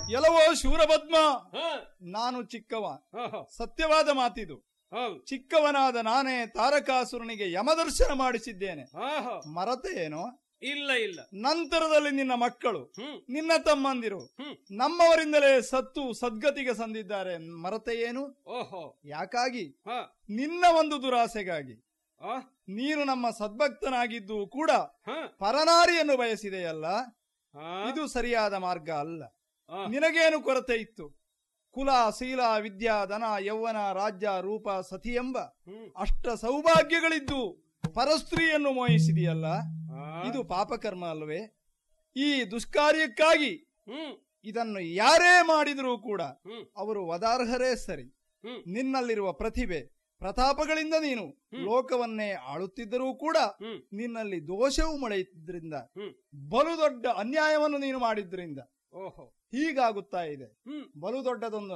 ಎಲ್ಲವೋ ಶೂರಪದ್ಮ ಹ, ನಾನು ಚಿಕ್ಕವ ಹ, ಹ, ಸತ್ಯವಾದ ಮಾತಿದು ಹೌದು. ಚಿಕ್ಕವನಾದ ನಾನೇ ತಾರಕಾಸುರನಿಗೆ ಯಮದರ್ಶನ ಮಾಡಿಸಿದ್ದೇನೆ ಹ, ಹ. ಮರತೆ ಏನೋ ಇಲ್ಲ ಇಲ್ಲ ನಂತರದಲ್ಲಿ ನಿನ್ನ ಮಕ್ಕಳು ಹ್ಮ್ ನಿನ್ನ ತಮ್ಮಂದಿರು ಹ್ಮ್ ನಮ್ಮವರಿಂದಲೇ ಸತ್ತು ಸದ್ಗತಿಗೆ ಸಂದಿದ್ದಾರೆ ಮರತೆ ಏನು ಓಹೋ ಯಾಕಾಗಿ ಹ ನಿನ್ನ ಒಂದು ದುರಾಸೆಗಾಗಿ ಆ, ನೀನು ನಮ್ಮ ಸದ್ಭಕ್ತನಾಗಿದ್ದು ಕೂಡ ಹ, ಪರನಾರಿಯನ್ನು ಬಯಸಿದೆಯಲ್ಲ ಆ, ಇದು ಸರಿಯಾದ ಮಾರ್ಗ ಅಲ್ಲ ಆ, ನಿನಗೇನು ಕೊರತೆ ಇತ್ತು ಕುಲ ಶೀಲ ವಿದ್ಯಾ ಧನ ಯೌವನ ರಾಜ್ಯ ರೂಪ ಸತಿ ಎಂಬ ಹ್ಮ್ ಅಷ್ಟ ಸೌಭಾಗ್ಯಗಳಿದ್ದು ಪರಸ್ತ್ರೀಯನ್ನು ಮೋಹಿಸಿದೆಯಲ್ಲ ಆ, ಇದು ಪಾಪಕರ್ಮ ಅಲ್ವೇ ಈ ದುಷ್ಕಾರ್ಯಕ್ಕಾಗಿ ಹ್ಮ್ ಇದನ್ನು ಯಾರೇ ಮಾಡಿದರೂ ಕೂಡ ಹ್ಮ್ ಅವರು ವದಾರ್ಹರೇ ಸರಿ ಹ್ಮ್ ನಿನ್ನಲ್ಲಿರುವ ಪ್ರತಿಭೆ ಪ್ರತಾಪಗಳಿಂದ ನೀನು ಲೋಕವನ್ನೇ ಆಳುತ್ತಿದ್ದರೂ ಕೂಡ ಹ್ಮ್ ನಿನ್ನಲ್ಲಿ ದೋಷವು ಮೊಳೆಯಿದ್ರಿಂದ ಹ್ಮ್ ಬಲು ದೊಡ್ಡ ಅನ್ಯಾಯವನ್ನು ನೀನು ಮಾಡಿದ್ರಿಂದ ಓಹೋ ಹೀಗಾಗುತ್ತಾ ಇದೆ ಹ್ಮ್ ಬಲು ದೊಡ್ಡದೊಂದು